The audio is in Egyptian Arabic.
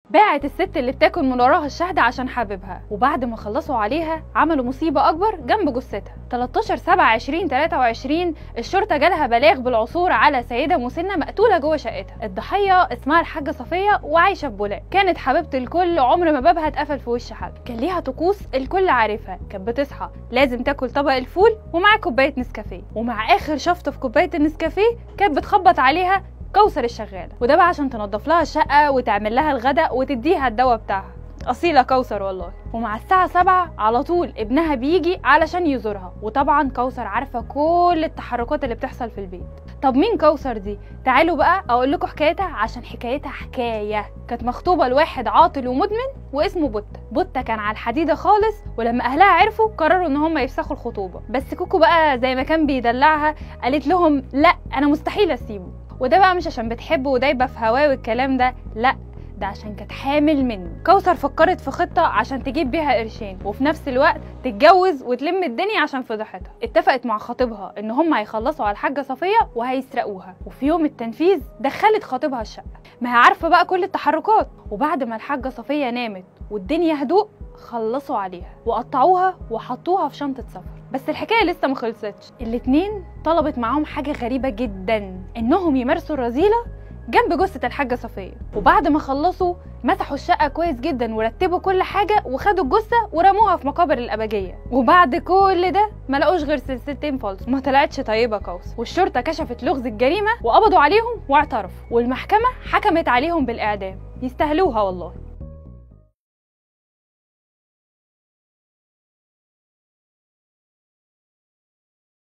باعت الست اللي بتاكل من وراها الشهد عشان حبيبها وبعد ما خلصوا عليها عملوا مصيبة أكبر جنب جثتها 13 7 20 23 الشرطة جالها بلاغ بالعثور على سيدة مسنة مقتولة جوه شقتها الضحية اسمها الحاجة صفية وعايشة في بولاق كانت حبيبة الكل عمر ما بابها اتقفل في وش حد كان ليها طقوس الكل عارفها كانت بتصحى لازم تاكل طبق الفول ومعاه كوباية نسكافيه ومع آخر شفطة في كوباية النسكافيه كانت بتخبط عليها كوثر الشغاله وده بقى عشان تنظف لها الشقه وتعمل لها الغداء وتديها الدواء بتاعها أصيلة كوثر والله ومع الساعة سبعة على طول ابنها بيجي علشان يزورها وطبعا كوثر عارفة كل التحركات اللي بتحصل في البيت طب مين كوثر دي؟ تعالوا بقى أقول لكم حكايتها عشان حكايتها حكاية كانت مخطوبة لواحد عاطل ومدمن واسمه بوتا بوتا كان على الحديدة خالص ولما أهلها عرفوا قرروا إن هم يفسخوا الخطوبة بس كوكو بقى زي ما كان بيدلعها قالت لهم لا أنا مستحيل أسيبه وده بقى مش عشان بتحبه ودايبه في هواه والكلام ده لا ده عشان كانت حامل منه كوثر فكرت في خطه عشان تجيب بيها قرشين وفي نفس الوقت تتجوز وتلم الدنيا عشان فضحتها اتفقت مع خطيبها ان هم هيخلصوا على الحاجه صفيه وهيسرقوها وفي يوم التنفيذ دخلت خطيبها الشقه ما هي عارفه بقى كل التحركات وبعد ما الحاجه صفيه نامت والدنيا هدوء خلصوا عليها وقطعوها وحطوها في شنطه سفر بس الحكايه لسه ما خلصتش الاتنين طلبت معاهم حاجه غريبه جدا انهم يمارسوا الرذيله جنب جثه الحاجه صفيه وبعد ما خلصوا مسحوا الشقه كويس جدا ورتبوا كل حاجه وخدوا الجثه ورموها في مقابر الابجيه وبعد كل ده ما لقوش غير سلسلتين فالص ما طلعتش طيبه كوثر والشرطه كشفت لغز الجريمه وقبضوا عليهم واعترفوا والمحكمه حكمت عليهم بالاعدام يستاهلوها والله